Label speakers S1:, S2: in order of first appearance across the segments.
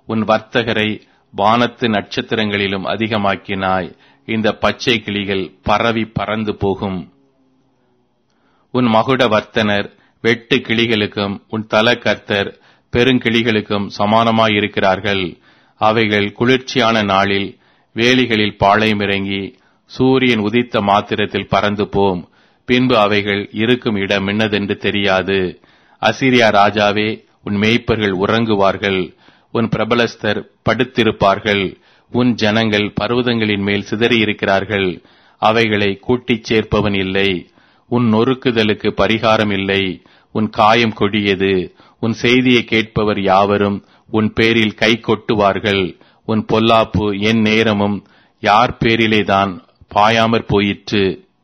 S1: உன் வர்த்தகரை வானத்து நட்சத்திரங்களிலும் அதிகமாக்கினாய் இந்த பச்சை கிளிகள் பரவி பறந்து போகும் உன் மகுட வர்த்தனர் வெட்டு கிளிகளுக்கும் உன் தல கர்த்தர் பெருங்கிளிகளுக்கும் சமானமாயிருக்கிறார்கள் அவைகள் குளிர்ச்சியான நாளில் வேலிகளில் பாளையம் இறங்கி சூரியன் உதித்த மாத்திரத்தில் பறந்து போம் பின்பு அவைகள் இருக்கும் இடம் என்னதென்று தெரியாது அசிரியா ராஜாவே உன் மேய்ப்பர்கள் உறங்குவார்கள் உன் பிரபலஸ்தர் படுத்திருப்பார்கள் உன் ஜனங்கள் பர்வதங்களின் மேல் சிதறியிருக்கிறார்கள் அவைகளை கூட்டிச் சேர்ப்பவன் இல்லை உன் நொறுக்குதலுக்கு பரிகாரம் இல்லை உன் காயம் கொடியது உன் செய்தியை கேட்பவர் யாவரும் உன் பேரில் கை கொட்டுவார்கள் உன் பொல்லாப்பு என் நேரமும் யார் பேரிலேதான் பாயாமற் போயிற்று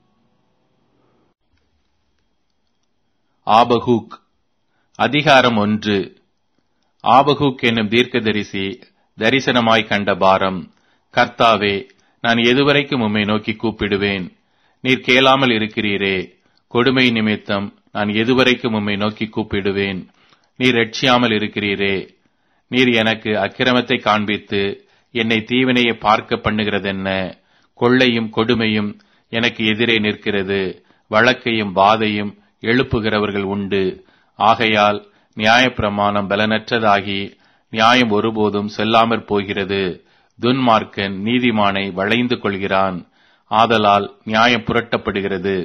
S1: ஆபகுக் அதிகாரம் ஒன்று ஆபகுக் என்னும் தீர்க்கதரிசி தரிசனமாய் கண்ட பாரம் கர்த்தாவே நான் எதுவரைக்கும் உம்மை நோக்கி கூப்பிடுவேன் நீர் கேளாமல் இருக்கிறீரே கொடுமை நிமித்தம் நான் எதுவரைக்கும் உம்மை நோக்கி கூப்பிடுவேன் நீர் ரட்சியாமல் இருக்கிறீரே நீர் எனக்கு அக்கிரமத்தை காண்பித்து என்னை தீவினையை பார்க்க பண்ணுகிறதென்ன கொள்ளையும் கொடுமையும் எனக்கு எதிரே நிற்கிறது வழக்கையும் வாதையும் எழுப்புகிறவர்கள் உண்டு ஆகையால் நியாயப்பிரமாணம் பலனற்றதாகி நியாயம் ஒருபோதும் செல்லாமற் போகிறது துன்மார்க்கன் நீதிமானை வளைந்து கொள்கிறான் ஆதலால் நியாயம் புரட்டப்படுகிறது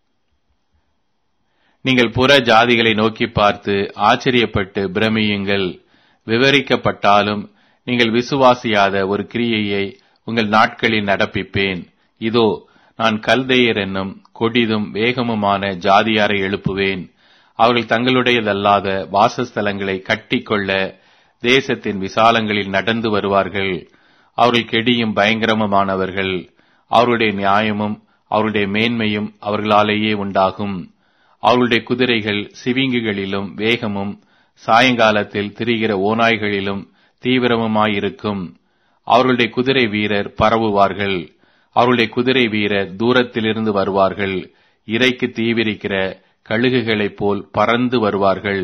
S1: நீங்கள் புற ஜாதிகளை நோக்கி பார்த்து ஆச்சரியப்பட்டு பிரமியுங்கள் விவரிக்கப்பட்டாலும் நீங்கள் விசுவாசியாத ஒரு கிரியையை உங்கள் நாட்களில் நடப்பிப்பேன் இதோ நான் கல்தேயர் என்னும் கொடிதும் வேகமுமான ஜாதியாரை எழுப்புவேன் அவர்கள் தங்களுடையதல்லாத வாசஸ்தலங்களை கட்டிக்கொள்ள தேசத்தின் விசாலங்களில் நடந்து வருவார்கள் அவர்கள் கெடியும் பயங்கரமுமானவர்கள் அவருடைய நியாயமும் அவருடைய மேன்மையும் அவர்களாலேயே உண்டாகும் அவர்களுடைய குதிரைகள் சிவிங்குகளிலும் வேகமும் சாயங்காலத்தில் திரிகிற ஓநாய்களிலும் தீவிரமுமாயிருக்கும் அவர்களுடைய குதிரை வீரர் பரவுவார்கள் அவருடைய குதிரை வீரர் தூரத்திலிருந்து வருவார்கள் இறைக்கு தீவிரிக்கிற கழுகுகளைப் போல் பறந்து வருவார்கள்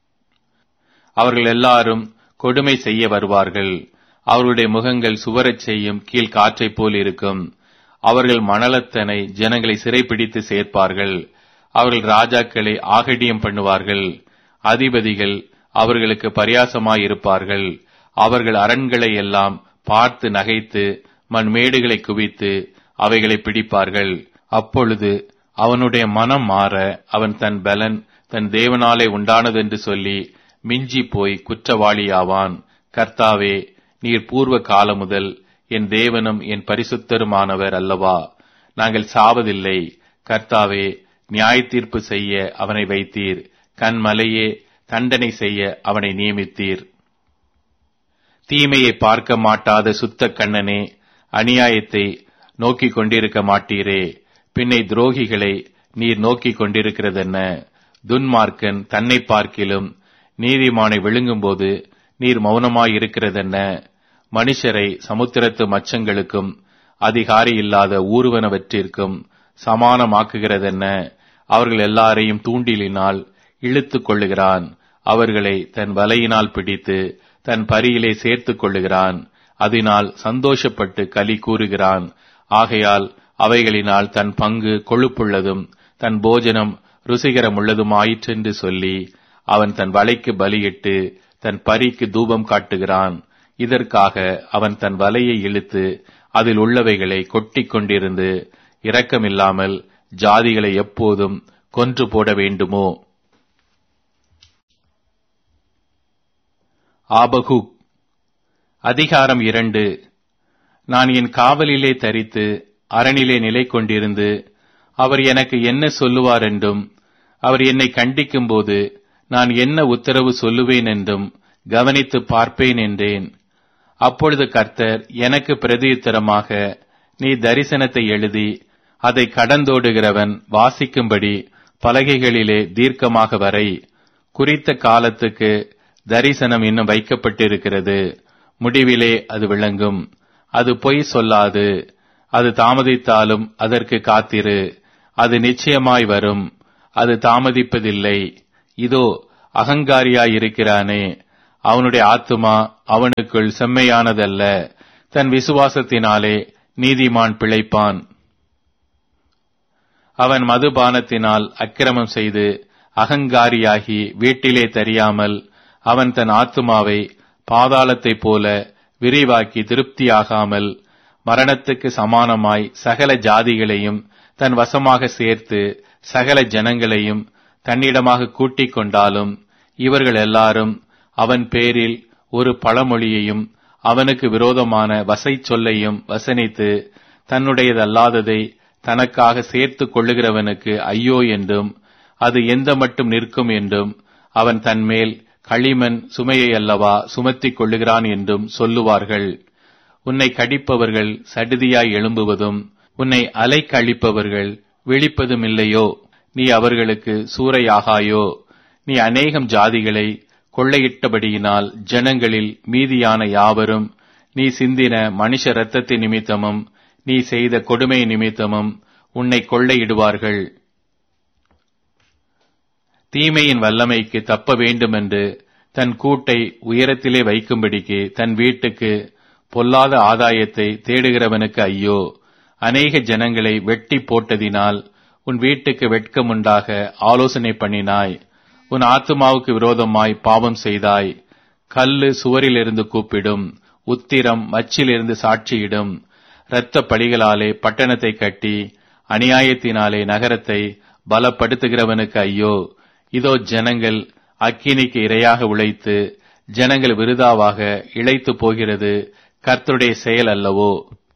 S1: அவர்கள் எல்லாரும் கொடுமை செய்ய வருவார்கள் அவருடைய முகங்கள் சுவரச் செய்யும் கீழ் காற்றைப் போல் இருக்கும் அவர்கள் மணலத்தனை ஜனங்களை சிறைப்பிடித்து சேர்ப்பார்கள் அவர்கள் ராஜாக்களை ஆகடியம் பண்ணுவார்கள் அதிபதிகள் அவர்களுக்கு பரியாசமாயிருப்பார்கள் அவர்கள் அரண்களை எல்லாம் பார்த்து நகைத்து மண்மேடுகளை குவித்து அவைகளை பிடிப்பார்கள் அப்பொழுது அவனுடைய மனம் மாற அவன் தன் பலன் தன் தேவனாலே உண்டானதென்று சொல்லி மிஞ்சி போய் குற்றவாளியாவான் கர்த்தாவே நீர் பூர்வ காலம் முதல் என் தேவனும் என் பரிசுத்தருமானவர் அல்லவா நாங்கள் சாவதில்லை கர்த்தாவே நியாய தீர்ப்பு செய்ய அவனை வைத்தீர் கண்மலையே தண்டனை செய்ய அவனை நியமித்தீர் தீமையை பார்க்க மாட்டாத சுத்த கண்ணனே அநியாயத்தை நோக்கிக் கொண்டிருக்க மாட்டீரே பின்னை துரோகிகளை நீர் நோக்கிக் கொண்டிருக்கிறதென்ன துன்மார்க்கன் தன்னை பார்க்கிலும் நீதிமானை விழுங்கும்போது நீர் மௌனமாயிருக்கிறதென்ன மனுஷரை சமுத்திரத்து மச்சங்களுக்கும் அதிகாரி இல்லாத ஊர்வனவற்றிற்கும் சமானமாக்குகிறதென்ன அவர்கள் எல்லாரையும் தூண்டிலினால் இழுத்துக் கொள்ளுகிறான் அவர்களை தன் வலையினால் பிடித்து தன் பரியிலே சேர்த்துக் கொள்ளுகிறான் அதனால் சந்தோஷப்பட்டு களி கூறுகிறான் ஆகையால் அவைகளினால் தன் பங்கு கொழுப்புள்ளதும் தன் போஜனம் ருசிகரமுள்ளதுமாயிற்றென்று சொல்லி அவன் தன் வலைக்கு பலியிட்டு தன் பரிக்கு தூபம் காட்டுகிறான் இதற்காக அவன் தன் வலையை இழுத்து அதில் உள்ளவைகளை கொட்டிக் கொண்டிருந்து இரக்கமில்லாமல் ஜாதிகளை எப்போதும் கொன்று போட வேண்டுமோ ஆபகுக் அதிகாரம் இரண்டு நான் என் காவலிலே தரித்து அரணிலே நிலை கொண்டிருந்து அவர் எனக்கு என்ன சொல்லுவார் என்றும் அவர் என்னை கண்டிக்கும்போது நான் என்ன உத்தரவு சொல்லுவேன் என்றும் கவனித்து பார்ப்பேன் என்றேன் அப்பொழுது கர்த்தர் எனக்கு பிரதியுத்தரமாக நீ தரிசனத்தை எழுதி அதை கடந்தோடுகிறவன் வாசிக்கும்படி பலகைகளிலே தீர்க்கமாக வரை குறித்த காலத்துக்கு தரிசனம் இன்னும் வைக்கப்பட்டிருக்கிறது முடிவிலே அது விளங்கும் அது பொய் சொல்லாது அது தாமதித்தாலும் அதற்கு காத்திரு அது நிச்சயமாய் வரும் அது தாமதிப்பதில்லை இதோ அகங்காரியாயிருக்கிறானே அவனுடைய ஆத்துமா அவனுக்குள் செம்மையானதல்ல தன் விசுவாசத்தினாலே நீதிமான் பிழைப்பான் அவன் மதுபானத்தினால் அக்கிரமம் செய்து அகங்காரியாகி வீட்டிலே தெரியாமல் அவன் தன் ஆத்துமாவை பாதாளத்தைப் போல விரிவாக்கி திருப்தியாகாமல் மரணத்துக்கு சமானமாய் சகல ஜாதிகளையும் தன் வசமாக சேர்த்து சகல ஜனங்களையும் தன்னிடமாக கூட்டிக் கொண்டாலும் இவர்கள் எல்லாரும் அவன் பேரில் ஒரு பழமொழியையும் அவனுக்கு விரோதமான வசை சொல்லையும் வசனித்து தன்னுடையதல்லாததை தனக்காக சேர்த்துக் கொள்ளுகிறவனுக்கு ஐயோ என்றும் அது எந்த மட்டும் நிற்கும் என்றும் அவன் தன்மேல் களிமண் சுமையை அல்லவா சுமத்திக் கொள்ளுகிறான் என்றும் சொல்லுவார்கள் உன்னை கடிப்பவர்கள் சடுதியாய் எழும்புவதும் உன்னை அலைக்கழிப்பவர்கள் விழிப்பதும் இல்லையோ நீ அவர்களுக்கு சூறையாகாயோ நீ அநேகம் ஜாதிகளை கொள்ளையிட்டபடியினால் ஜனங்களில் மீதியான யாவரும் நீ சிந்தின மனுஷ இரத்தத்தின் நிமித்தமும் நீ செய்த கொடுமை நிமித்தமும் உன்னை கொள்ளையிடுவார்கள் தீமையின் வல்லமைக்கு தப்ப வேண்டுமென்று தன் கூட்டை உயரத்திலே வைக்கும்படிக்கு தன் வீட்டுக்கு பொல்லாத ஆதாயத்தை தேடுகிறவனுக்கு ஐயோ அநேக ஜனங்களை வெட்டி போட்டதினால் உன் வீட்டுக்கு வெட்கமுண்டாக ஆலோசனை பண்ணினாய் உன் ஆத்துமாவுக்கு விரோதமாய் பாவம் செய்தாய் கல்லு சுவரிலிருந்து கூப்பிடும் உத்திரம் மச்சிலிருந்து சாட்சியிடும் இரத்த பழிகளாலே பட்டணத்தை கட்டி அநியாயத்தினாலே நகரத்தை பலப்படுத்துகிறவனுக்கு ஐயோ இதோ ஜனங்கள் அக்கினிக்கு இரையாக உழைத்து ஜனங்கள் விருதாவாக இழைத்து போகிறது கர்த்தருடைய செயல் அல்லவோ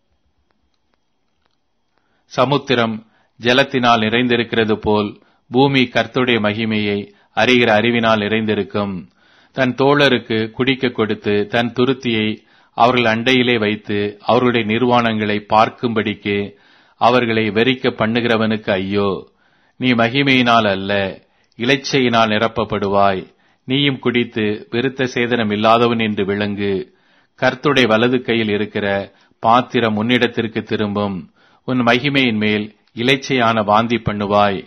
S1: சமுத்திரம் ஜலத்தினால் நிறைந்திருக்கிறது போல் பூமி கர்த்தருடைய மகிமையை அறிகிற அறிவினால் நிறைந்திருக்கும் தன் தோழருக்கு குடிக்க கொடுத்து தன் துருத்தியை அவர்கள் அண்டையிலே வைத்து அவர்களுடைய நிர்வாணங்களை பார்க்கும்படிக்கு அவர்களை வெறிக்க பண்ணுகிறவனுக்கு ஐயோ நீ மகிமையினால் அல்ல இலைச்சையினால் நிரப்பப்படுவாய் நீயும் குடித்து விருத்த சேதனம் இல்லாதவன் என்று விளங்கு கர்த்துடைய வலது கையில் இருக்கிற பாத்திரம் உன்னிடத்திற்கு திரும்பும் உன் மகிமையின் மேல் இலைச்சையான வாந்தி பண்ணுவாய்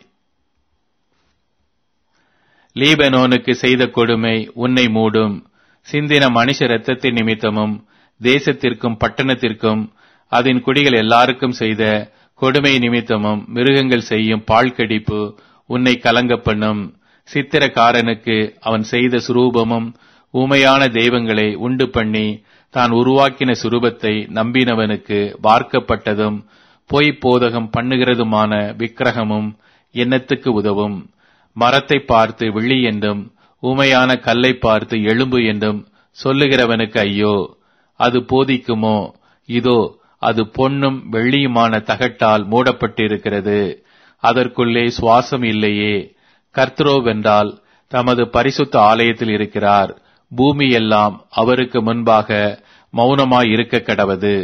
S1: லீபனோனுக்கு செய்த கொடுமை உன்னை மூடும் சிந்தின மனுஷ இரத்தத்தின் நிமித்தமும் தேசத்திற்கும் பட்டணத்திற்கும் அதன் குடிகள் எல்லாருக்கும் செய்த கொடுமை நிமித்தமும் மிருகங்கள் செய்யும் பாழ்கடிப்பு உன்னை கலங்க பண்ணும் சித்திரக்காரனுக்கு அவன் செய்த சுரூபமும் ஊமையான தெய்வங்களை உண்டு பண்ணி தான் உருவாக்கின சுரூபத்தை நம்பினவனுக்கு வார்க்கப்பட்டதும் பொய் போதகம் பண்ணுகிறதுமான விக்கிரகமும் எண்ணத்துக்கு உதவும் மரத்தை பார்த்து வெள்ளி என்றும் ஊமையான கல்லை பார்த்து எலும்பு என்றும் சொல்லுகிறவனுக்கு ஐயோ அது போதிக்குமோ இதோ அது பொன்னும் வெள்ளியுமான தகட்டால் மூடப்பட்டிருக்கிறது அதற்குள்ளே சுவாசம் இல்லையே கர்த்தரோவென்றால் தமது பரிசுத்த ஆலயத்தில் இருக்கிறார் பூமி எல்லாம் அவருக்கு முன்பாக மௌனமாய் இருக்க கடவது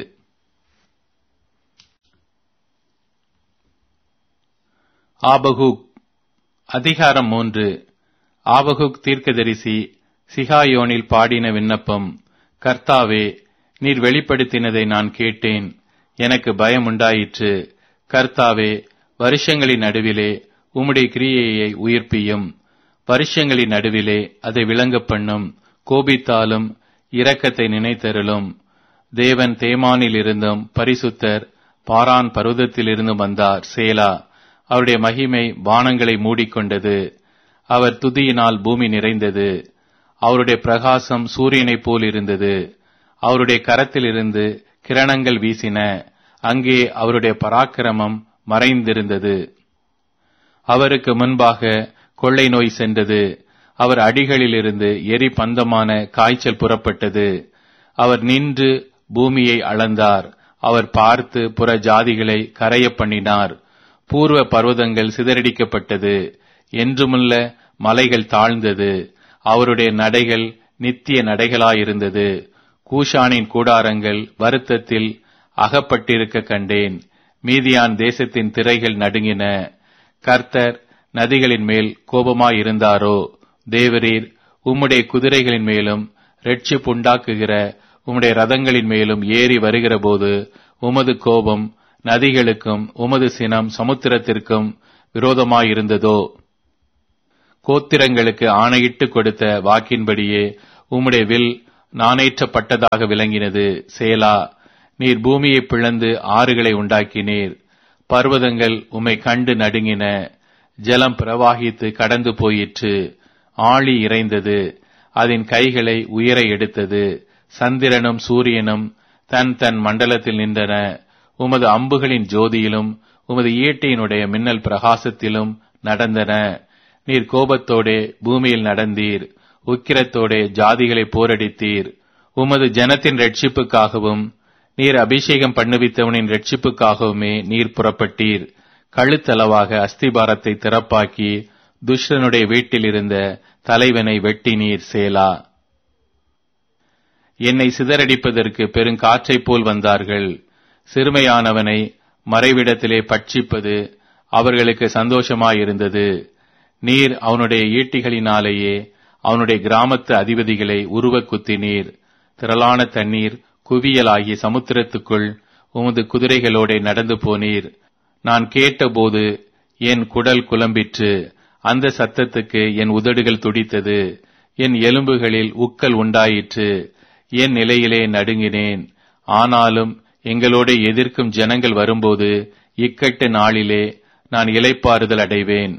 S1: ஆபகுக் அதிகாரம் மூன்று ஆபகுக் தீர்க்கதரிசி சிகாயோனில் பாடின விண்ணப்பம் கர்த்தாவே நீர் வெளிப்படுத்தினதை நான் கேட்டேன் எனக்கு பயம் உண்டாயிற்று கர்த்தாவே வருஷங்களின் நடுவிலே உம்முடைய கிரியையை உயிர்ப்பியும் வருஷங்களின் நடுவிலே அதை விளங்க பண்ணும் கோபித்தாலும் இரக்கத்தை நினைத்தருளும் தேவன் தேமானில் இருந்தும் பரிசுத்தர் பாரான் பர்வதத்திலிருந்தும் வந்தார் சேலா அவருடைய மகிமை வானங்களை மூடிக்கொண்டது அவர் துதியினால் பூமி நிறைந்தது அவருடைய பிரகாசம் சூரியனைப் போல் இருந்தது அவருடைய கரத்திலிருந்து கிரணங்கள் வீசின அங்கே அவருடைய பராக்கிரமம் மறைந்திருந்தது அவருக்கு முன்பாக கொள்ளை நோய் சென்றது அவர் அடிகளிலிருந்து எரி பந்தமான காய்ச்சல் புறப்பட்டது அவர் நின்று பூமியை அளந்தார் அவர் பார்த்து புற ஜாதிகளை கரைய பண்ணினார் பூர்வ பர்வதங்கள் சிதறடிக்கப்பட்டது என்றுமுள்ள மலைகள் தாழ்ந்தது அவருடைய நடைகள் நித்திய நடைகளாயிருந்தது கூஷானின் கூடாரங்கள் வருத்தத்தில் அகப்பட்டிருக்க கண்டேன் மீதியான் தேசத்தின் திரைகள் நடுங்கின கர்த்தர் நதிகளின் மேல் கோபமாயிருந்தாரோ தேவரீர் உம்முடைய குதிரைகளின் மேலும் ரெட்சிப்புண்டாக்குகிற உம்முடைய ரதங்களின் மேலும் ஏறி வருகிற போது உமது கோபம் நதிகளுக்கும் உமது சினம் சமுத்திரத்திற்கும் விரோதமாயிருந்ததோ கோத்திரங்களுக்கு ஆணையிட்டு கொடுத்த வாக்கின்படியே உம்முடைய வில் நாணேற்றப்பட்டதாக விளங்கினது சேலா நீர் பூமியை பிளந்து ஆறுகளை உண்டாக்கினீர் பர்வதங்கள் உம்மை கண்டு நடுங்கின ஜலம் பிரவாகித்து கடந்து போயிற்று ஆழி இறைந்தது அதன் கைகளை உயர எடுத்தது சந்திரனும் சூரியனும் தன் தன் மண்டலத்தில் நின்றன உமது அம்புகளின் ஜோதியிலும் உமது ஈட்டியினுடைய மின்னல் பிரகாசத்திலும் நடந்தன நீர் கோபத்தோடே பூமியில் நடந்தீர் உக்கிரத்தோடே ஜாதிகளை போரடித்தீர் உமது ஜனத்தின் ரட்சிப்புக்காகவும் நீர் அபிஷேகம் பண்ணுவித்தவனின் ரட்சிப்புக்காகவுமே நீர் புறப்பட்டீர் கழுத்தளவாக அஸ்திபாரத்தை திறப்பாக்கி துஷ்டனுடைய வீட்டில் இருந்த தலைவனை வெட்டினீர் சேலா என்னை சிதறடிப்பதற்கு பெருங்காற்றைப் போல் வந்தார்கள் சிறுமையானவனை மறைவிடத்திலே பட்சிப்பது அவர்களுக்கு சந்தோஷமாயிருந்தது நீர் அவனுடைய ஈட்டிகளினாலேயே அவனுடைய கிராமத்து அதிபதிகளை உருவ குத்தினீர் திரளான தண்ணீர் குவியலாகி சமுத்திரத்துக்குள் உமது குதிரைகளோட நடந்து போனீர் நான் கேட்டபோது என் குடல் குழம்பிற்று அந்த சத்தத்துக்கு என் உதடுகள் துடித்தது என் எலும்புகளில் உக்கல் உண்டாயிற்று என் நிலையிலே நடுங்கினேன் ஆனாலும் எங்களோட எதிர்க்கும் ஜனங்கள் வரும்போது இக்கட்டு நாளிலே நான் இலைப்பாறுதல் அடைவேன்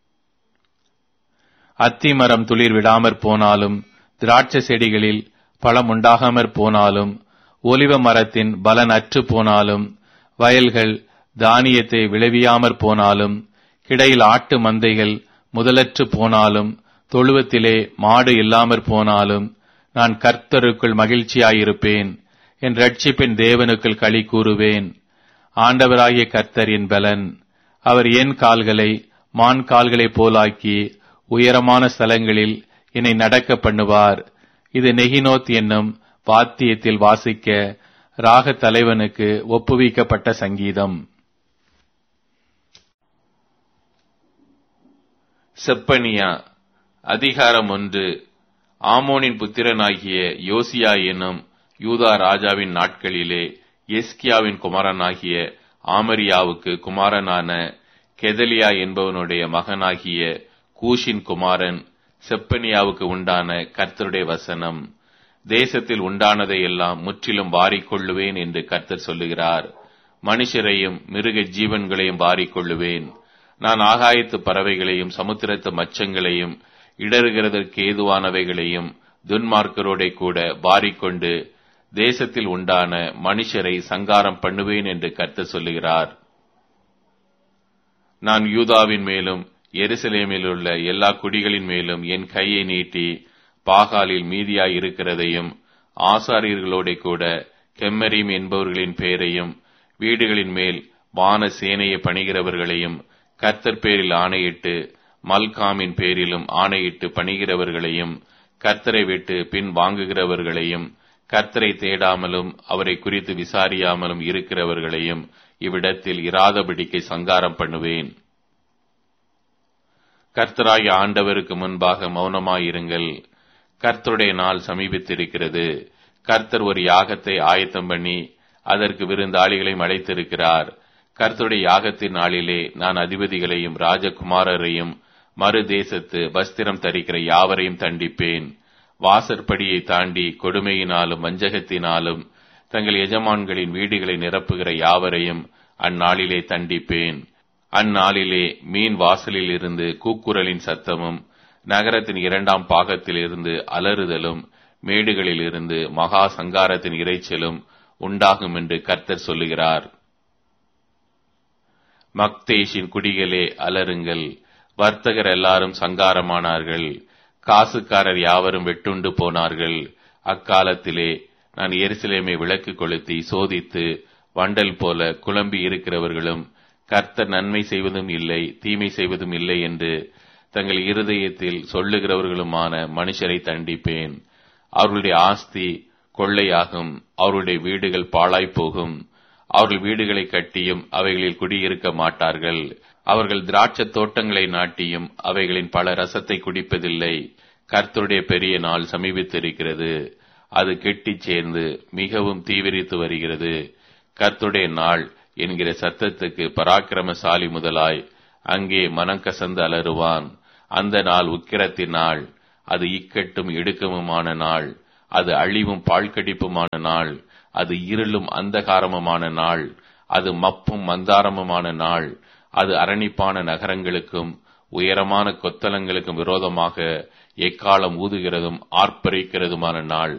S1: அத்திமரம் துளிர் விடாமற் போனாலும் திராட்சை செடிகளில் பழம் உண்டாகாமற் போனாலும் ஒலிவ மரத்தின் பலன் அற்று போனாலும் வயல்கள் தானியத்தை விளைவியாமற் போனாலும் கிடையில் ஆட்டு மந்தைகள் முதலற்று போனாலும் தொழுவத்திலே மாடு இல்லாமற் போனாலும் நான் கர்த்தருக்குள் மகிழ்ச்சியாயிருப்பேன் என் ரட்சிப்பின் தேவனுக்குள் களி கூறுவேன் ஆண்டவராகிய கர்த்தர் என் பலன் அவர் என் கால்களை மான் கால்களைப் போலாக்கி உயரமான ஸ்தலங்களில் என்னை நடக்க பண்ணுவார் இது நெகினோத் என்னும் வாத்தியத்தில் வாசிக்க ராக தலைவனுக்கு ஒப்புவிக்கப்பட்ட சங்கீதம் செப்பனியா அதிகாரம் ஒன்று ஆமோனின் புத்திரனாகிய யோசியா என்னும் யூதா ராஜாவின் நாட்களிலே எஸ்கியாவின் குமாரனாகிய ஆமரியாவுக்கு குமாரனான கெதலியா என்பவனுடைய மகனாகிய கூஷின் குமாரன் செப்பனியாவுக்கு உண்டான கர்த்தருடைய வசனம் தேசத்தில் உண்டானதை எல்லாம் முற்றிலும் வாரிக்கொள்ளுவேன் என்று கர்த்தர் சொல்லுகிறார் மனுஷரையும் மிருக ஜீவன்களையும் வாரிக்கொள்ளுவேன் நான் ஆகாயத்து பறவைகளையும் சமுத்திரத்து மச்சங்களையும் இடறுகிறதற்கு ஏதுவானவைகளையும் துன்மார்க்கரோட கூட வாரிக்கொண்டு தேசத்தில் உண்டான மனுஷரை சங்காரம் பண்ணுவேன் என்று கர்த்தர் சொல்லுகிறார் நான் யூதாவின் மேலும் எருசலேமில் உள்ள எல்லா குடிகளின் மேலும் என் கையை நீட்டி பாகாலில் மீதியாய் இருக்கிறதையும் ஆசாரியர்களோட கூட கெம்மரீம் என்பவர்களின் பெயரையும் வீடுகளின் மேல் வான சேனையை பணிகிறவர்களையும் கர்த்தர் பேரில் ஆணையிட்டு மல்காமின் பேரிலும் ஆணையிட்டு பணிகிறவர்களையும் கர்த்தரை விட்டு பின் வாங்குகிறவர்களையும் கர்த்தரை தேடாமலும் அவரை குறித்து விசாரியாமலும் இருக்கிறவர்களையும் இவ்விடத்தில் இராதபடிக்கு சங்காரம் பண்ணுவேன் கர்த்தராகிய ஆண்டவருக்கு முன்பாக மௌனமாயிருங்கள் கர்த்தருடைய நாள் சமீபித்திருக்கிறது கர்த்தர் ஒரு யாகத்தை ஆயத்தம் பண்ணி அதற்கு விருந்தாளிகளையும் அழைத்திருக்கிறார் கர்த்தருடைய யாகத்தின் நாளிலே நான் அதிபதிகளையும் ராஜகுமாரரையும் மறு தேசத்து வஸ்திரம் தரிக்கிற யாவரையும் தண்டிப்பேன் வாசற்படியை தாண்டி கொடுமையினாலும் வஞ்சகத்தினாலும் தங்கள் எஜமான்களின் வீடுகளை நிரப்புகிற யாவரையும் அந்நாளிலே தண்டிப்பேன் அந்நாளிலே மீன் வாசலில் இருந்து கூக்குரலின் சத்தமும் நகரத்தின் இரண்டாம் பாகத்தில் இருந்து அலறுதலும் மேடுகளில் இருந்து மகா சங்காரத்தின் இறைச்சலும் உண்டாகும் என்று கர்த்தர் சொல்லுகிறார் மக்தேஷின் குடிகளே அலருங்கள் வர்த்தகர் எல்லாரும் சங்காரமானார்கள் காசுக்காரர் யாவரும் வெட்டுண்டு போனார்கள் அக்காலத்திலே நான் எருசலேமை விளக்கு கொளுத்தி சோதித்து வண்டல் போல குழம்பி இருக்கிறவர்களும் கர்த்தர் நன்மை செய்வதும் இல்லை தீமை செய்வதும் இல்லை என்று தங்கள் இருதயத்தில் சொல்லுகிறவர்களுமான மனுஷரை தண்டிப்பேன் அவர்களுடைய ஆஸ்தி கொள்ளையாகும் அவருடைய வீடுகள் பாழாய்ப் போகும் அவர்கள் வீடுகளை கட்டியும் அவைகளில் குடியிருக்க மாட்டார்கள் அவர்கள் திராட்சத் தோட்டங்களை நாட்டியும் அவைகளின் பல ரசத்தை குடிப்பதில்லை கர்த்தருடைய பெரிய நாள் சமீபித்திருக்கிறது அது கெட்டிச் சேர்ந்து மிகவும் தீவிரித்து வருகிறது கர்த்தருடைய நாள் என்கிற சத்தத்துக்கு பராக்கிரமசாலி முதலாய் அங்கே மனம் கசந்து அலறுவான் அந்த நாள் உக்கிரத்தின் நாள் அது இக்கட்டும் இடுக்கமுமான நாள் அது அழிவும் பாழ்கடிப்புமான நாள் அது இருளும் அந்தகாரமுமான நாள் அது மப்பும் மந்தாரமுமான நாள் அது அரணிப்பான நகரங்களுக்கும் உயரமான கொத்தலங்களுக்கும் விரோதமாக எக்காலம் ஊதுகிறதும் ஆர்ப்பரிக்கிறதுமான நாள்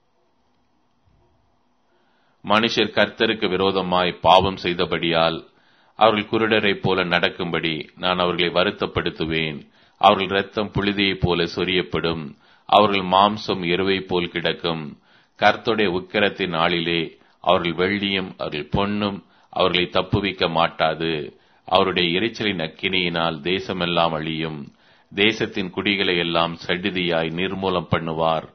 S1: மனுஷர் கர்த்தருக்கு விரோதமாய் பாவம் செய்தபடியால் அவர்கள் குருடரைப் போல நடக்கும்படி நான் அவர்களை வருத்தப்படுத்துவேன் அவர்கள் இரத்தம் புழுதியைப் போல சொரியப்படும் அவர்கள் மாம்சம் எருவை போல் கிடக்கும் கர்த்துடைய உக்கிரத்தின் நாளிலே அவர்கள் வெள்ளியும் அவர்கள் பொன்னும் அவர்களை தப்புவிக்க மாட்டாது அவருடைய எரிச்சலின் அக்கினியினால் தேசமெல்லாம் அழியும் தேசத்தின் குடிகளை எல்லாம் சடிதியாய் நிர்மூலம் பண்ணுவார்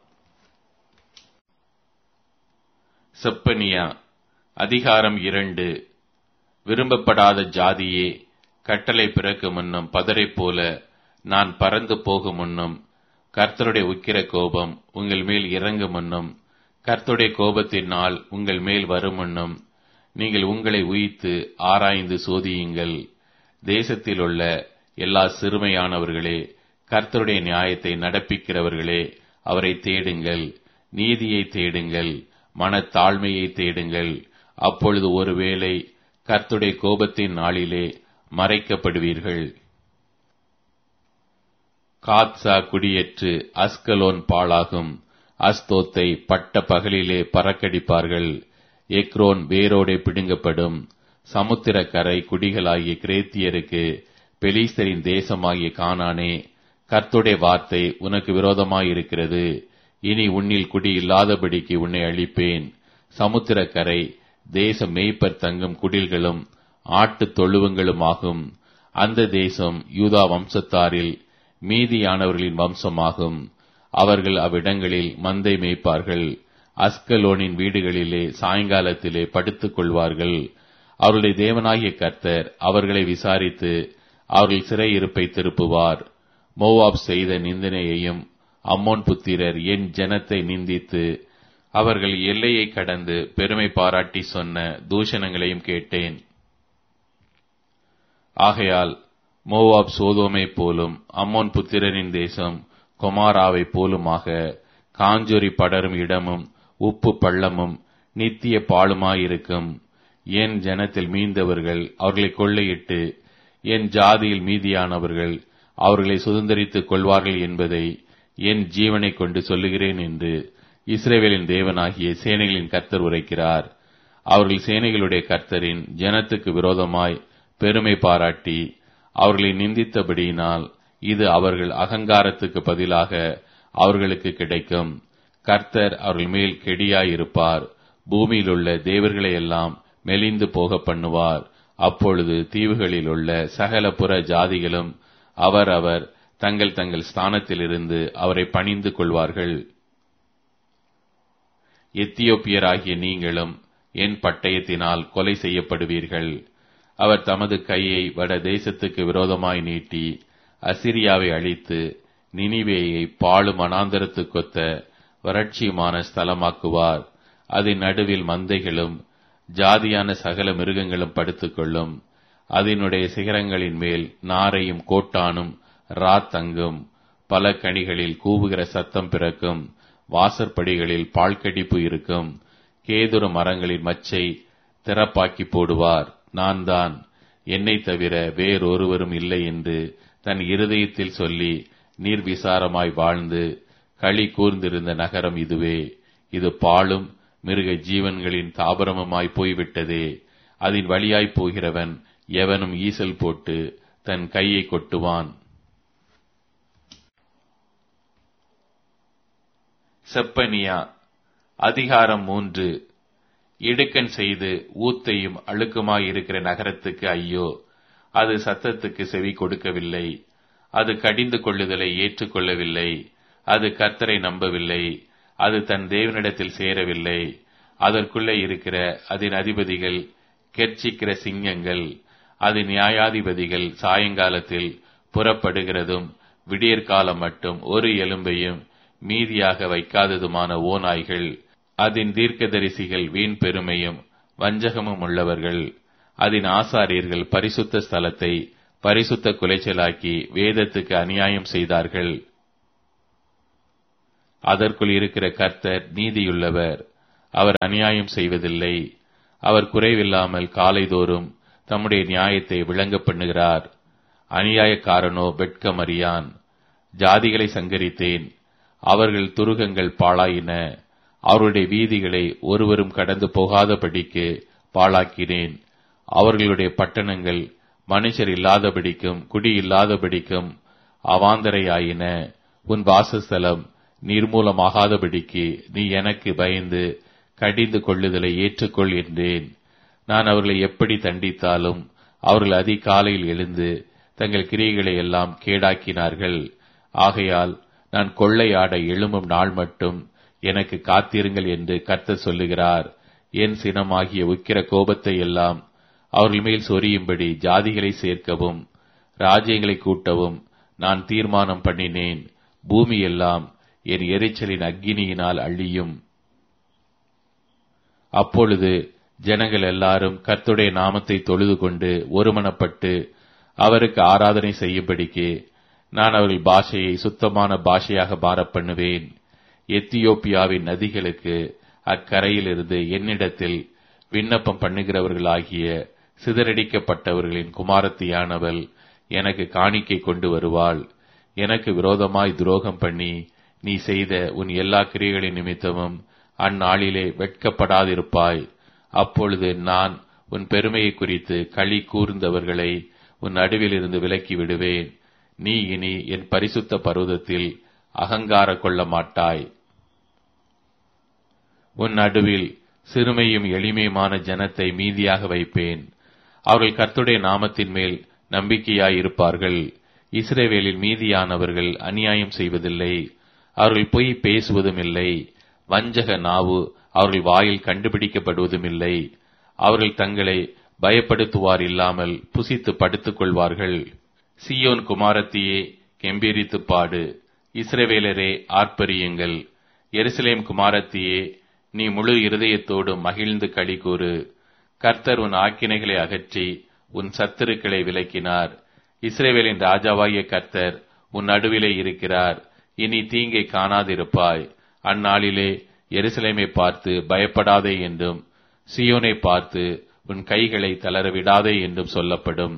S1: செப்பனியா அதிகாரம் இரண்டு விரும்பப்படாத ஜாதியே கட்டளை பிறக்கு முன்னும் பதரைப் போல நான் பறந்து போகும் முன்னும் கர்த்தருடைய உக்கிர கோபம் உங்கள் மேல் இறங்கு முன்னும் கர்த்தருடைய கோபத்தின் நாள் உங்கள் மேல் வரும் முன்னும் நீங்கள் உங்களை உயித்து ஆராய்ந்து சோதியுங்கள் தேசத்தில் உள்ள எல்லா சிறுமையானவர்களே கர்த்தருடைய நியாயத்தை நடப்பிக்கிறவர்களே அவரை தேடுங்கள் நீதியை தேடுங்கள் மனத்தாழ்மையை தேடுங்கள் அப்பொழுது ஒருவேளை கர்த்துடைய கோபத்தின் நாளிலே மறைக்கப்படுவீர்கள் காத்சா குடியேற்று அஸ்கலோன் பாழாகும் அஸ்தோத்தை பட்ட பகலிலே பறக்கடிப்பார்கள் எக்ரோன் வேரோடே பிடுங்கப்படும் சமுத்திரக்கரை குடிகளாகிய கிரேத்தியருக்கு பெலிஸ்தரின் தேசமாகிய கானானே கர்த்துடைய வார்த்தை உனக்கு விரோதமாயிருக்கிறது இனி உன்னில் குடி இல்லாதபடிக்கு உன்னை அழிப்பேன் சமுத்திரக்கரை தேச மேய்ப்பர் தங்கும் குடில்களும் ஆட்டுத் தொழுவங்களுமாகும் அந்த தேசம் யூதா வம்சத்தாரில் மீதியானவர்களின் வம்சமாகும் அவர்கள் அவ்விடங்களில் மந்தை மேய்ப்பார்கள் அஸ்கலோனின் வீடுகளிலே சாயங்காலத்திலே படுத்துக் கொள்வார்கள் அவருடைய தேவனாகிய கர்த்தர் அவர்களை விசாரித்து அவர்கள் சிறையிருப்பை திருப்புவார் மோவாப் செய்த நிந்தனையையும் அம்மோன் புத்திரர் என் ஜனத்தை நிந்தித்து அவர்கள் எல்லையை கடந்து பெருமை பாராட்டி சொன்ன தூஷணங்களையும் கேட்டேன் ஆகையால் மோவாப் சோதோமை போலும் அம்மோன் புத்திரரின் தேசம் கொமாராவை போலுமாக காஞ்சொரி படரும் இடமும் உப்பு பள்ளமும் நித்திய பாழுமாயிருக்கும் என் ஜனத்தில் மீந்தவர்கள் அவர்களை கொள்ளையிட்டு என் ஜாதியில் மீதியானவர்கள் அவர்களை சுதந்திரித்துக் கொள்வார்கள் என்பதை என் ஜீவனை கொண்டு சொல்லுகிறேன் என்று இஸ்ரேவேலின் தேவனாகிய சேனைகளின் கர்த்தர் உரைக்கிறார் அவர்கள் சேனைகளுடைய கர்த்தரின் ஜனத்துக்கு விரோதமாய் பெருமை பாராட்டி அவர்களை நிந்தித்தபடியினால் இது அவர்கள் அகங்காரத்துக்கு பதிலாக அவர்களுக்கு கிடைக்கும் கர்த்தர் அவர்கள் மேல் கெடியாயிருப்பார் பூமியில் உள்ள தேவர்களை எல்லாம் மெலிந்து போக பண்ணுவார் அப்பொழுது தீவுகளில் உள்ள சகல புற ஜாதிகளும் அவர் அவர் தங்கள் தங்கள் ஸ்தானத்திலிருந்து அவரை பணிந்து கொள்வார்கள் எத்தியோப்பியராகிய நீங்களும் என் பட்டயத்தினால் கொலை செய்யப்படுவீர்கள் அவர் தமது கையை வட தேசத்துக்கு விரோதமாய் நீட்டி அசிரியாவை அழித்து நினிவேயை பாழு மனாந்தரத்துக்கொத்த வறட்சியுமான ஸ்தலமாக்குவார் அதன் நடுவில் மந்தைகளும் ஜாதியான சகல மிருகங்களும் படுத்துக்கொள்ளும் அதனுடைய சிகரங்களின் மேல் நாரையும் கோட்டானும் ரா தங்கும் பல கனிகளில் கூவுகிற சத்தம் பிறக்கும் வாசற்படிகளில் பால்கடிப்பு இருக்கும் கேதுரு மரங்களின் மச்சை திறப்பாக்கி போடுவார் நான் தான் என்னை தவிர வேறொருவரும் இல்லை என்று தன் இருதயத்தில் சொல்லி நீர்விசாரமாய் வாழ்ந்து களி கூர்ந்திருந்த நகரம் இதுவே இது பாழும் மிருக ஜீவன்களின் தாபரமுமாய் போய்விட்டதே அதன் வழியாய் போகிறவன் எவனும் ஈசல் போட்டு தன் கையை கொட்டுவான் செப்பனியா அதிகாரம் மூன்று இடுக்கன் செய்து ஊத்தையும் அழுக்குமாயிருக்கிற நகரத்துக்கு ஐயோ அது சத்தத்துக்கு செவி கொடுக்கவில்லை அது கடிந்து கொள்ளுதலை ஏற்றுக்கொள்ளவில்லை அது கர்த்தரை நம்பவில்லை அது தன் தேவனிடத்தில் சேரவில்லை அதற்குள்ளே இருக்கிற அதன் அதிபதிகள் கெர்ச்சிக்கிற சிங்கங்கள் அது நியாயாதிபதிகள் சாயங்காலத்தில் புறப்படுகிறதும் விடியற்காலம் மட்டும் ஒரு எலும்பையும் மீதியாக வைக்காததுமான ஓநாய்கள் அதன் தீர்க்கதரிசிகள் வீண் பெருமையும் வஞ்சகமும் உள்ளவர்கள் அதன் ஆசாரியர்கள் பரிசுத்த ஸ்தலத்தை பரிசுத்த குலைச்சலாக்கி வேதத்துக்கு அநியாயம் செய்தார்கள் அதற்குள் இருக்கிற கர்த்தர் நீதியுள்ளவர் அவர் அநியாயம் செய்வதில்லை அவர் குறைவில்லாமல் காலைதோறும் தம்முடைய நியாயத்தை விளங்க பண்ணுகிறார் அநியாயக்காரனோ வெட்கமறியான் ஜாதிகளை சங்கரித்தேன் அவர்கள் துருகங்கள் பாழாயின அவருடைய வீதிகளை ஒருவரும் கடந்து போகாதபடிக்கு பாழாக்கினேன் அவர்களுடைய பட்டணங்கள் மனுஷர் இல்லாதபடிக்கும் குடி இல்லாதபடிக்கும் அவாந்தரையாயின உன் வாசஸ்தலம் நிர்மூலமாகாதபடிக்கு நீ எனக்கு பயந்து கடிந்து கொள்ளுதலை ஏற்றுக்கொள் என்றேன் நான் அவர்களை எப்படி தண்டித்தாலும் அவர்கள் அதிகாலையில் எழுந்து தங்கள் கிரியைகளை எல்லாம் கேடாக்கினார்கள் ஆகையால் நான் கொள்ளையாட எழும்பும் நாள் மட்டும் எனக்கு காத்திருங்கள் என்று கர்த்தர் சொல்லுகிறார் என் சினமாகிய உக்கிர கோபத்தை எல்லாம் அவர்கள் மேல் சொரியும்படி ஜாதிகளை சேர்க்கவும் ராஜ்யங்களை கூட்டவும் நான் தீர்மானம் பண்ணினேன் பூமி எல்லாம் என் எரிச்சலின் அக்கினியினால் அழியும் அப்பொழுது ஜனங்கள் எல்லாரும் கர்த்துடைய நாமத்தை தொழுது கொண்டு ஒருமனப்பட்டு அவருக்கு ஆராதனை செய்யும்படிக்கு நான் அவர்கள் பாஷையை சுத்தமான பாஷையாக மாறப் பண்ணுவேன் எத்தியோப்பியாவின் நதிகளுக்கு அக்கரையிலிருந்து என்னிடத்தில் விண்ணப்பம் பண்ணுகிறவர்களாகிய சிதறடிக்கப்பட்டவர்களின் குமாரத்தியானவள் எனக்கு காணிக்கை கொண்டு வருவாள் எனக்கு விரோதமாய் துரோகம் பண்ணி நீ செய்த உன் எல்லா கிரியைகளின் நிமித்தமும் அந்நாளிலே வெட்கப்படாதிருப்பாய் அப்பொழுது நான் உன் பெருமையை குறித்து களி கூர்ந்தவர்களை உன் நடுவில் இருந்து விலக்கி விடுவேன் நீ இனி என் பரிசுத்த பர்வதத்தில் அகங்கார கொள்ள மாட்டாய் உன் நடுவில் சிறுமையும் எளிமையுமான ஜனத்தை மீதியாக வைப்பேன் அவர்கள் கர்த்துடைய நாமத்தின் மேல் நம்பிக்கையாயிருப்பார்கள் இஸ்ரேவேலில் மீதியானவர்கள் அநியாயம் செய்வதில்லை அவர்கள் பொய் பேசுவதும் இல்லை வஞ்சக நாவு அவர்கள் வாயில் கண்டுபிடிக்கப்படுவதும் இல்லை அவர்கள் தங்களை பயப்படுத்துவார் இல்லாமல் புசித்து படுத்துக் கொள்வார்கள் சியோன் குமாரத்தியே கெம்பீரித்து பாடு இஸ்ரவேலரே ஆர்ப்பரியுங்கள் எருசலேம் குமாரத்தியே நீ முழு இருதயத்தோடு மகிழ்ந்து களி கூறு கர்த்தர் உன் ஆக்கினைகளை அகற்றி உன் சத்துருக்களை விலக்கினார் இஸ்ரேவேலின் ராஜாவாகிய கர்த்தர் உன் நடுவிலே இருக்கிறார் இனி தீங்கை காணாதிருப்பாய் அந்நாளிலே எருசலேமை பார்த்து பயப்படாதே என்றும் சியோனை பார்த்து உன் கைகளை தளர விடாதே என்றும் சொல்லப்படும்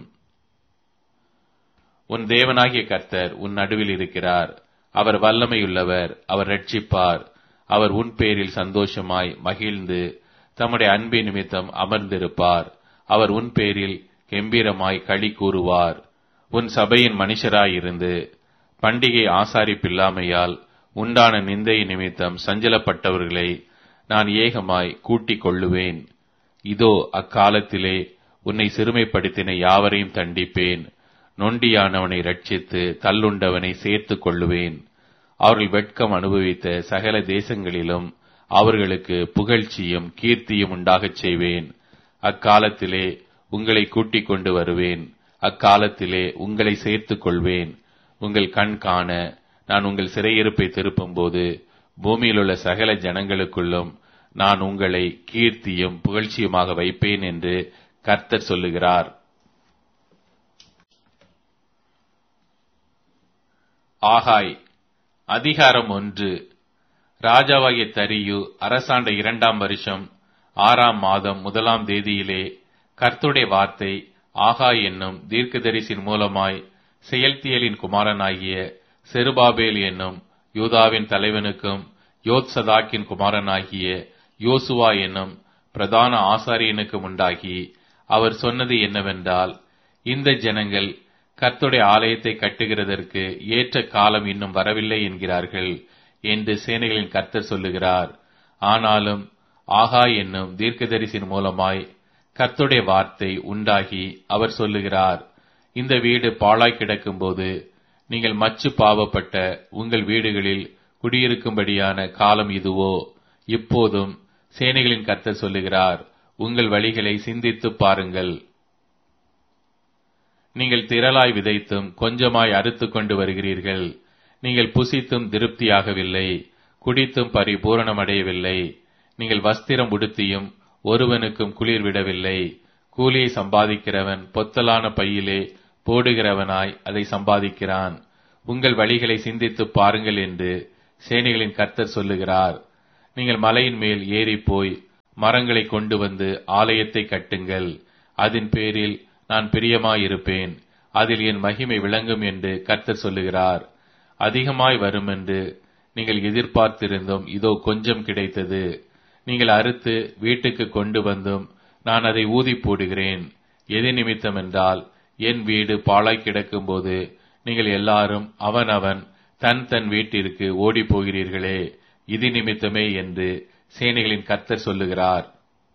S1: உன் தேவனாகிய கர்த்தர் உன் நடுவில் இருக்கிறார் அவர் வல்லமையுள்ளவர் அவர் ரட்சிப்பார் அவர் உன் பேரில் சந்தோஷமாய் மகிழ்ந்து தம்முடைய அன்பின் நிமித்தம் அமர்ந்திருப்பார் அவர் உன் பேரில் கெம்பீரமாய் களி கூறுவார் உன் சபையின் மனுஷராயிருந்து பண்டிகை ஆசாரிப்பில்லாமையால் உண்டான நிந்தை நிமித்தம் சஞ்சலப்பட்டவர்களை நான் ஏகமாய் கூட்டிக் கொள்ளுவேன் இதோ அக்காலத்திலே உன்னை சிறுமைப்படுத்தின யாவரையும் தண்டிப்பேன் நொண்டியானவனை ரட்சித்து தள்ளுண்டவனை சேர்த்துக் கொள்ளுவேன் அவர்கள் வெட்கம் அனுபவித்த சகல தேசங்களிலும் அவர்களுக்கு புகழ்ச்சியும் கீர்த்தியும் உண்டாகச் செய்வேன் அக்காலத்திலே உங்களை கூட்டிக் கொண்டு வருவேன் அக்காலத்திலே உங்களை சேர்த்துக் கொள்வேன் உங்கள் கண் காண நான் உங்கள் சிறையிருப்பை திருப்பும்போது பூமியிலுள்ள சகல ஜனங்களுக்குள்ளும் நான் உங்களை கீர்த்தியும் புகழ்ச்சியுமாக வைப்பேன் என்று கர்த்தர் சொல்லுகிறார் ஆகாய் அதிகாரம் ஒன்று ராஜாவாகிய தரியு அரசாண்ட இரண்டாம் வருஷம் ஆறாம் மாதம் முதலாம் தேதியிலே கர்த்துடைய வார்த்தை ஆகாய் என்னும் தீர்க்கதரிசின் மூலமாய் செயல்தியலின் குமாரனாகிய செருபாபேல் என்னும் யூதாவின் தலைவனுக்கும் யோத்சதாக்கின் குமாரனாகிய யோசுவா என்னும் பிரதான ஆசாரியனுக்கும் உண்டாகி அவர் சொன்னது என்னவென்றால் இந்த ஜனங்கள் கர்த்துடைய ஆலயத்தை கட்டுகிறதற்கு ஏற்ற காலம் இன்னும் வரவில்லை என்கிறார்கள் என்று சேனைகளின் கர்த்தர் சொல்லுகிறார் ஆனாலும் ஆகா என்னும் தீர்க்கதரிசின் மூலமாய் கர்த்துடைய வார்த்தை உண்டாகி அவர் சொல்லுகிறார் இந்த வீடு பாழாய் கிடக்கும்போது நீங்கள் மச்சு பாவப்பட்ட உங்கள் வீடுகளில் குடியிருக்கும்படியான காலம் இதுவோ இப்போதும் சேனைகளின் கர்த்தர் சொல்லுகிறார் உங்கள் வழிகளை சிந்தித்துப் பாருங்கள் நீங்கள் திரளாய் விதைத்தும் கொஞ்சமாய் அறுத்துக் கொண்டு வருகிறீர்கள் நீங்கள் புசித்தும் திருப்தியாகவில்லை குடித்தும் பரிபூரணமடையவில்லை நீங்கள் வஸ்திரம் உடுத்தியும் ஒருவனுக்கும் குளிர் விடவில்லை கூலியை சம்பாதிக்கிறவன் பொத்தலான பையிலே போடுகிறவனாய் அதை சம்பாதிக்கிறான் உங்கள் வழிகளை சிந்தித்துப் பாருங்கள் என்று சேனைகளின் கர்த்தர் சொல்லுகிறார் நீங்கள் மலையின் மேல் ஏறி போய் மரங்களை கொண்டு வந்து ஆலயத்தை கட்டுங்கள் அதன் பேரில் நான் பிரியமாயிருப்பேன் அதில் என் மகிமை விளங்கும் என்று கர்த்தர் சொல்லுகிறார் அதிகமாய் வரும் என்று நீங்கள் எதிர்பார்த்திருந்தும் இதோ கொஞ்சம் கிடைத்தது நீங்கள் அறுத்து வீட்டுக்கு கொண்டு வந்தும் நான் அதை ஊதி போடுகிறேன் எது நிமித்தம் என்றால் என் வீடு பாழாய் கிடக்கும்போது நீங்கள் எல்லாரும் அவனவன் தன் தன் வீட்டிற்கு ஓடி போகிறீர்களே இது நிமித்தமே என்று சேனைகளின் கர்த்தர் சொல்லுகிறார்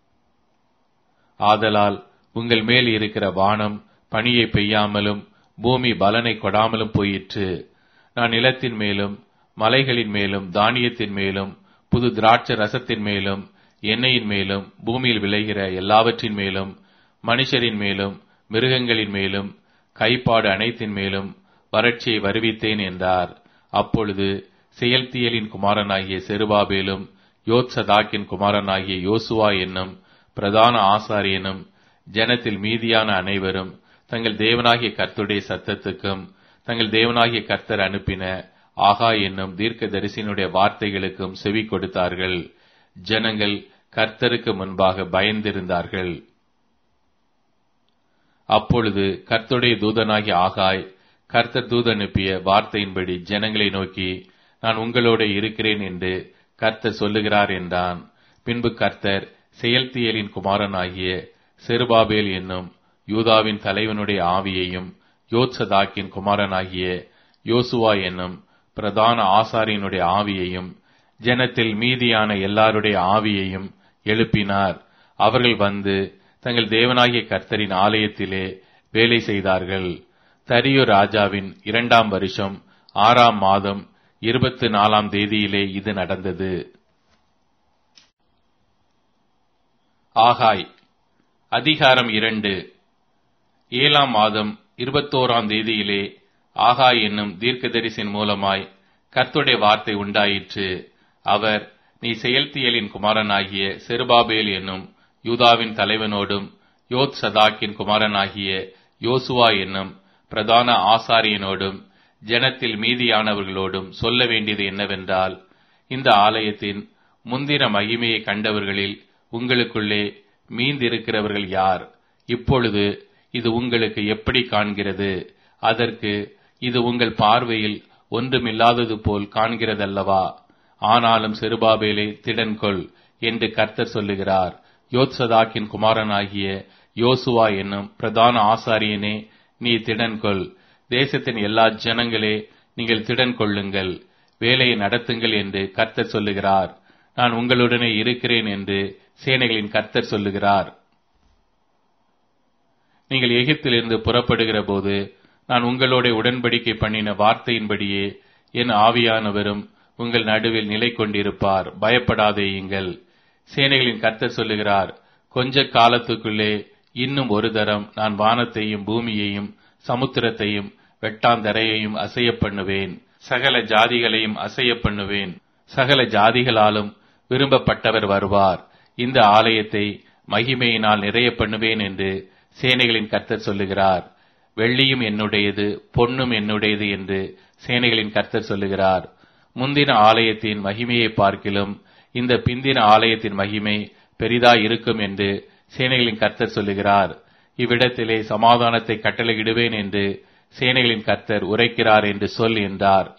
S1: ஆதலால் உங்கள் மேல் இருக்கிற வானம் பனியை பெய்யாமலும் பூமி பலனை கொடாமலும் போயிற்று நான் நிலத்தின் மேலும் மலைகளின் மேலும் தானியத்தின் மேலும் புது திராட்சை ரசத்தின் மேலும் எண்ணெயின் மேலும் பூமியில் விளைகிற எல்லாவற்றின் மேலும் மனுஷரின் மேலும் மிருகங்களின் மேலும் கைப்பாடு அனைத்தின் மேலும் வறட்சியை வருவித்தேன் என்றார் அப்பொழுது செயல்தியலின் குமாரனாகிய செருபாபேலும் யோத்சதாக்கின் குமாரனாகிய யோசுவா என்னும் பிரதான ஆசாரியனும் ஜனத்தில் மீதியான அனைவரும் தங்கள் தேவனாகிய கர்த்தருடைய சத்தத்துக்கும் தங்கள் தேவனாகிய கர்த்தர் அனுப்பின ஆகா என்னும் தீர்க்க தரிசினுடைய வார்த்தைகளுக்கும் செவி கொடுத்தார்கள் ஜனங்கள் கர்த்தருக்கு முன்பாக பயந்திருந்தார்கள் அப்பொழுது கர்த்தருடைய தூதனாகிய ஆகாய் கர்த்தர் தூத அனுப்பிய வார்த்தையின்படி ஜனங்களை நோக்கி நான் உங்களோட இருக்கிறேன் என்று கர்த்தர் சொல்லுகிறார் என்றான் பின்பு கர்த்தர் செயல்தியலின் குமாரனாகிய செருபாபேல் என்னும் யூதாவின் தலைவனுடைய ஆவியையும் யோத்சதாக்கின் குமாரனாகிய யோசுவா என்னும் பிரதான ஆசாரியனுடைய ஆவியையும் ஜனத்தில் மீதியான எல்லாருடைய ஆவியையும் எழுப்பினார் அவர்கள் வந்து தங்கள் தேவனாகிய கர்த்தரின் ஆலயத்திலே வேலை செய்தார்கள் தரியு ராஜாவின் இரண்டாம் வருஷம் ஆறாம் மாதம் இருபத்தி நாலாம் தேதியிலே இது நடந்தது ஆகாய் அதிகாரம் இரண்டு ஏழாம் மாதம் இருபத்தோராம் தேதியிலே ஆகாய் என்னும் தீர்க்கதரிசின் மூலமாய் கர்த்துடைய வார்த்தை உண்டாயிற்று அவர் நீ செயல்தியலின் குமாரனாகிய செருபாபேல் என்னும் யூதாவின் தலைவனோடும் யோத் சதாக்கின் குமாரனாகிய யோசுவா என்னும் பிரதான ஆசாரியனோடும் ஜனத்தில் மீதியானவர்களோடும் சொல்ல வேண்டியது என்னவென்றால் இந்த ஆலயத்தின் முந்தின மகிமையை கண்டவர்களில் உங்களுக்குள்ளே மீந்திருக்கிறவர்கள் யார் இப்பொழுது இது உங்களுக்கு எப்படி காண்கிறது அதற்கு இது உங்கள் பார்வையில் ஒன்றுமில்லாதது போல் காண்கிறதல்லவா ஆனாலும் செருபாபேலை திடன்கொள் என்று கர்த்தர் சொல்லுகிறார் யோத்சதாக்கின் குமாரனாகிய யோசுவா என்னும் பிரதான ஆசாரியனே நீ திடன்கொள் தேசத்தின் எல்லா ஜனங்களே நீங்கள் திடன் கொள்ளுங்கள் வேலையை நடத்துங்கள் என்று கர்த்தர் சொல்லுகிறார் நான் உங்களுடனே இருக்கிறேன் என்று சேனைகளின் கர்த்தர் சொல்லுகிறார் நீங்கள் எகிப்திலிருந்து புறப்படுகிற போது நான் உங்களோட உடன்படிக்கை பண்ணின வார்த்தையின்படியே என் ஆவியானவரும் உங்கள் நடுவில் நிலை கொண்டிருப்பார் பயப்படாதேயுங்கள் சேனைகளின் கர்த்தர் சொல்லுகிறார் கொஞ்ச காலத்துக்குள்ளே இன்னும் ஒரு தரம் நான் வானத்தையும் பூமியையும் சமுத்திரத்தையும் வெட்டாந்தரையையும் அசைய பண்ணுவேன் சகல ஜாதிகளையும் அசைய பண்ணுவேன் சகல ஜாதிகளாலும் விரும்பப்பட்டவர் வருவார் இந்த ஆலயத்தை மகிமையினால் நிறைய பண்ணுவேன் என்று சேனைகளின் கர்த்தர் சொல்லுகிறார் வெள்ளியும் என்னுடையது பொன்னும் என்னுடையது என்று சேனைகளின் கர்த்தர் சொல்லுகிறார் முந்தின ஆலயத்தின் மகிமையை பார்க்கிலும் இந்த பிந்தின ஆலயத்தின் மகிமை பெரிதாய் இருக்கும் என்று சேனைகளின் கர்த்தர் சொல்லுகிறார் இவ்விடத்திலே சமாதானத்தை கட்டளையிடுவேன் என்று சேனைகளின் கர்த்தர் உரைக்கிறார் என்று சொல் என்றார்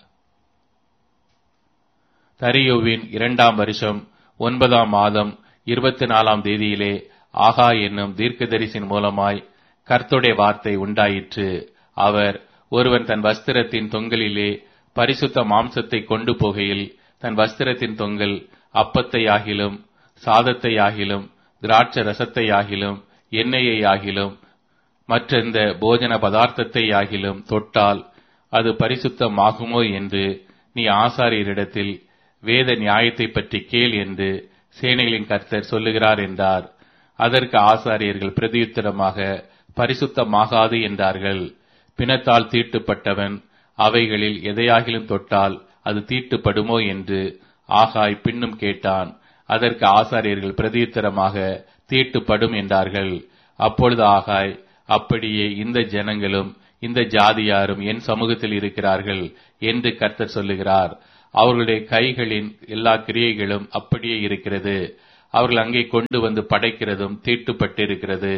S1: தரியோவின் இரண்டாம் வருஷம் ஒன்பதாம் மாதம் இருபத்தி நாலாம் தேதியிலே ஆகா என்னும் தீர்க்கதரிசின் மூலமாய் கர்த்துடைய வார்த்தை உண்டாயிற்று அவர் ஒருவன் தன் வஸ்திரத்தின் தொங்கலிலே பரிசுத்த மாம்சத்தை கொண்டு போகையில் தன் வஸ்திரத்தின் தொங்கல் அப்பத்தை ஆகிலும் சாதத்தை ஆகிலும் திராட்ச ரசத்தை ஆகிலும் எண்ணெயை ஆகிலும் மற்றெந்த போஜன பதார்த்தத்தை ஆகிலும் தொட்டால் அது பரிசுத்தமாகுமோ என்று நீ ஆசாரியரிடத்தில் வேத நியாயத்தை பற்றி கேள் என்று சேனைகளின் கர்த்தர் சொல்லுகிறார் என்றார் அதற்கு ஆசாரியர்கள் பிரதியுத்தரமாக பரிசுத்தமாகாது என்றார்கள் பிணத்தால் தீட்டுப்பட்டவன் அவைகளில் எதையாகிலும் தொட்டால் அது தீட்டுப்படுமோ என்று ஆகாய் பின்னும் கேட்டான் அதற்கு ஆசாரியர்கள் பிரதியுத்தரமாக தீட்டுப்படும் என்றார்கள் அப்பொழுது ஆகாய் அப்படியே இந்த ஜனங்களும் இந்த ஜாதியாரும் என் சமூகத்தில் இருக்கிறார்கள் என்று கர்த்தர் சொல்லுகிறார் அவர்களுடைய கைகளின் எல்லா கிரியைகளும் அப்படியே இருக்கிறது அவர்கள் அங்கே கொண்டு வந்து படைக்கிறதும் தீட்டுப்பட்டிருக்கிறது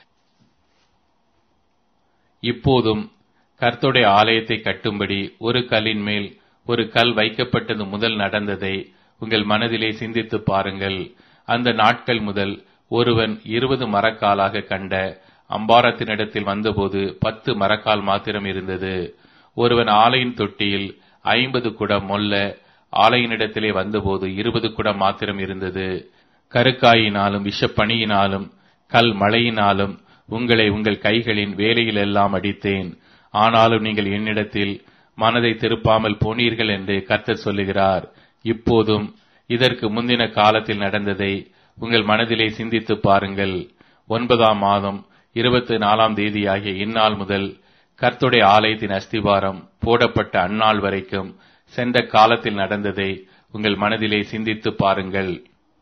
S1: இப்போதும் கர்த்தருடைய ஆலயத்தை கட்டும்படி ஒரு கல்லின் மேல் ஒரு கல் வைக்கப்பட்டது முதல் நடந்ததை உங்கள் மனதிலே சிந்தித்து பாருங்கள் அந்த நாட்கள் முதல் ஒருவன் இருபது மரக்காலாக கண்ட அம்பாரத்தினிடத்தில் வந்தபோது பத்து மரக்கால் மாத்திரம் இருந்தது ஒருவன் ஆலையின் தொட்டியில் ஐம்பது குடம் மொல்ல ஆலையினிடத்திலே வந்தபோது இருபது குடம் மாத்திரம் இருந்தது கருக்காயினாலும் விஷப்பணியினாலும் கல் மழையினாலும் உங்களை உங்கள் கைகளின் வேலையிலெல்லாம் அடித்தேன் ஆனாலும் நீங்கள் என்னிடத்தில் மனதை திருப்பாமல் போனீர்கள் என்று கர்த்தர் சொல்லுகிறார் இப்போதும் இதற்கு முந்தின காலத்தில் நடந்ததை உங்கள் மனதிலே சிந்தித்து பாருங்கள் ஒன்பதாம் மாதம் இருபத்தி நாலாம் தேதியாகிய இந்நாள் முதல் கர்த்துடைய ஆலயத்தின் அஸ்திவாரம் போடப்பட்ட அந்நாள் வரைக்கும் சென்ற காலத்தில் நடந்ததை உங்கள் மனதிலே சிந்தித்து பாருங்கள்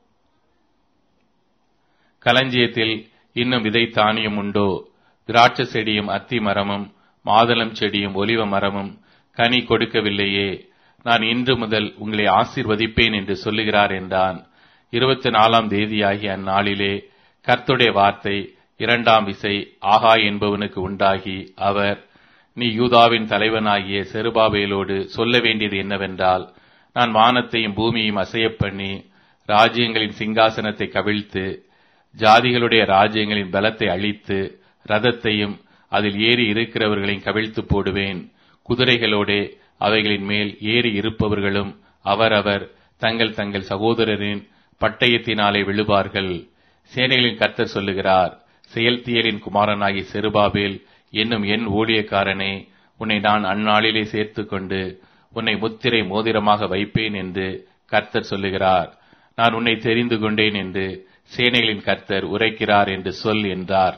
S1: களஞ்சியத்தில் இன்னும் விதை தானியம் உண்டோ திராட்சை செடியும் அத்தி மரமும் மாதளம் செடியும் ஒலிவ மரமும் கனி கொடுக்கவில்லையே நான் இன்று முதல் உங்களை ஆசீர்வதிப்பேன் என்று சொல்லுகிறார் என்றான் இருபத்தி நாலாம் தேதியாகிய அந்நாளிலே கர்த்துடைய வார்த்தை இரண்டாம் விசை ஆகா என்பவனுக்கு உண்டாகி அவர் நீ யூதாவின் தலைவனாகிய செருபாபேலோடு சொல்ல வேண்டியது என்னவென்றால் நான் வானத்தையும் பூமியையும் அசையப் பண்ணி ராஜ்யங்களின் சிங்காசனத்தை கவிழ்த்து ஜாதிகளுடைய ராஜ்யங்களின் பலத்தை அழித்து ரதத்தையும் அதில் ஏறி இருக்கிறவர்களையும் கவிழ்த்து போடுவேன் குதிரைகளோடே அவைகளின் மேல் ஏறி இருப்பவர்களும் அவரவர் தங்கள் தங்கள் சகோதரரின் பட்டயத்தினாலே விழுவார்கள் சேனைகளின் கர்த்தர் சொல்லுகிறார் செயல்தியலின் குமாரனாகி செருபாபேல் என்னும் என் ஊழியக்காரனே உன்னை நான் அந்நாளிலே சேர்த்துக் கொண்டு உன்னை முத்திரை மோதிரமாக வைப்பேன் என்று கர்த்தர் சொல்லுகிறார் நான் உன்னை தெரிந்து கொண்டேன் என்று சேனைகளின் கர்த்தர் உரைக்கிறார் என்று சொல் என்றார்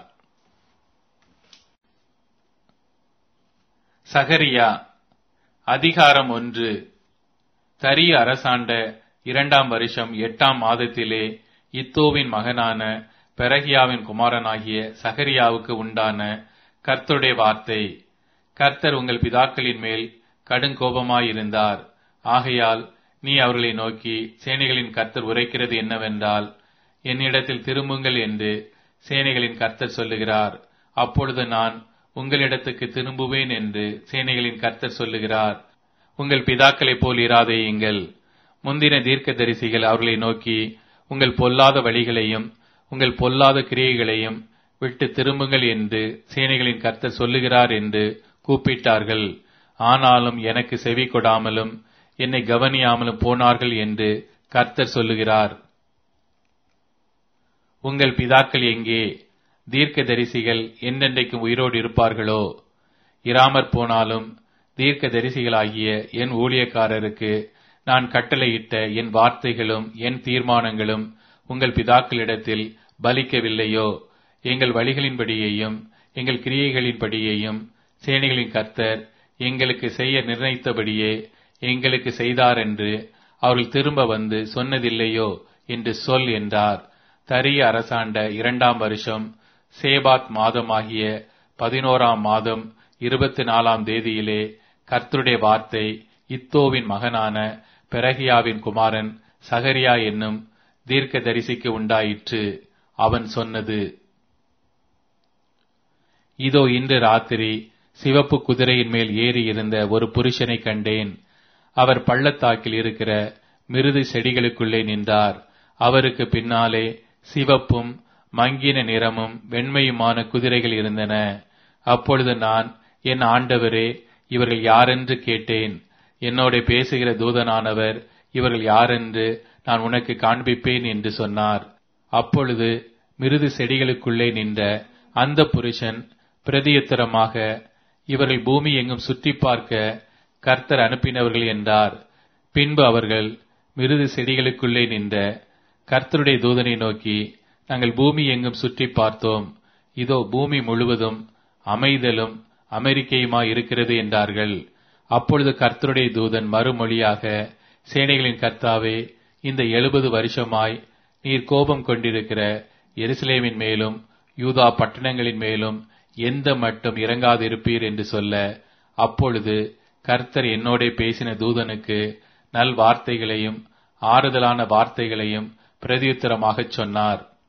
S1: சகரியா அதிகாரம் ஒன்று தரிய அரசாண்ட இரண்டாம் வருஷம் எட்டாம் மாதத்திலே இத்தோவின் மகனான பெரகியாவின் குமாரனாகிய சகரியாவுக்கு உண்டான கர்த்தருடைய வார்த்தை கர்த்தர் உங்கள் பிதாக்களின் மேல் கடுங்கோபமாயிருந்தார் ஆகையால் நீ அவர்களை நோக்கி சேனைகளின் கர்த்தர் உரைக்கிறது என்னவென்றால் என்னிடத்தில் திரும்புங்கள் என்று சேனைகளின் கர்த்தர் சொல்லுகிறார் அப்பொழுது நான் உங்களிடத்துக்கு திரும்புவேன் என்று சேனைகளின் கர்த்தர் சொல்லுகிறார் உங்கள் பிதாக்களைப் போல் இராதேயுங்கள் முந்தின தீர்க்க தரிசிகள் அவர்களை நோக்கி உங்கள் பொல்லாத வழிகளையும் உங்கள் பொல்லாத கிரியைகளையும் விட்டு திரும்புங்கள் என்று சேனைகளின் கர்த்தர் சொல்லுகிறார் என்று கூப்பிட்டார்கள் ஆனாலும் எனக்கு செவி கொடாமலும் என்னை கவனியாமலும் போனார்கள் என்று கர்த்தர் சொல்லுகிறார் உங்கள் பிதாக்கள் எங்கே தீர்க்க தரிசிகள் என்றென்றைக்கும் உயிரோடு இருப்பார்களோ இராமற் போனாலும் தீர்க்க தரிசிகளாகிய என் ஊழியக்காரருக்கு நான் கட்டளையிட்ட என் வார்த்தைகளும் என் தீர்மானங்களும் உங்கள் பிதாக்களிடத்தில் பலிக்கவில்லையோ எங்கள் வழிகளின்படியையும் எங்கள் கிரியைகளின்படியையும் சேனைகளின் கர்த்தர் எங்களுக்கு செய்ய நிர்ணயித்தபடியே எங்களுக்கு செய்தார் என்று அவர்கள் திரும்ப வந்து சொன்னதில்லையோ என்று சொல் என்றார் தரிய அரசாண்ட இரண்டாம் வருஷம் சேபாத் மாதமாகிய பதினோராம் மாதம் இருபத்தி நாலாம் தேதியிலே கர்த்தருடைய வார்த்தை இத்தோவின் மகனான பெரகியாவின் குமாரன் சகரியா என்னும் தீர்க்க தரிசிக்கு உண்டாயிற்று அவன் சொன்னது இதோ இன்று ராத்திரி சிவப்பு குதிரையின் மேல் ஏறி இருந்த ஒரு புருஷனை கண்டேன் அவர் பள்ளத்தாக்கில் இருக்கிற மிருது செடிகளுக்குள்ளே நின்றார் அவருக்கு பின்னாலே சிவப்பும் மங்கின நிறமும் வெண்மையுமான குதிரைகள் இருந்தன அப்பொழுது நான் என் ஆண்டவரே இவர்கள் யாரென்று கேட்டேன் என்னோட பேசுகிற தூதனானவர் இவர்கள் யாரென்று நான் உனக்கு காண்பிப்பேன் என்று சொன்னார் அப்பொழுது மிருது செடிகளுக்குள்ளே நின்ற அந்த புருஷன் பிரதியுத்தரமாக இவர்கள் பூமி எங்கும் சுற்றி பார்க்க கர்த்தர் அனுப்பினவர்கள் என்றார் பின்பு அவர்கள் மிருது செடிகளுக்குள்ளே நின்ற கர்த்தருடைய தூதனை நோக்கி நாங்கள் பூமி எங்கும் சுற்றி பார்த்தோம் இதோ பூமி முழுவதும் அமைதலும் அமெரிக்கையுமாய் இருக்கிறது என்றார்கள் அப்பொழுது கர்த்தருடைய தூதன் மறுமொழியாக சேனைகளின் கர்த்தாவே இந்த எழுபது வருஷமாய் நீர் கோபம் கொண்டிருக்கிற எருசலேமின் மேலும் யூதா பட்டணங்களின் மேலும் எந்த மட்டும் இறங்காதிருப்பீர் என்று சொல்ல அப்பொழுது கர்த்தர் என்னோட பேசின தூதனுக்கு
S2: நல் வார்த்தைகளையும் ஆறுதலான வார்த்தைகளையும் பிரதியுத்தரமாகச் சொன்னார்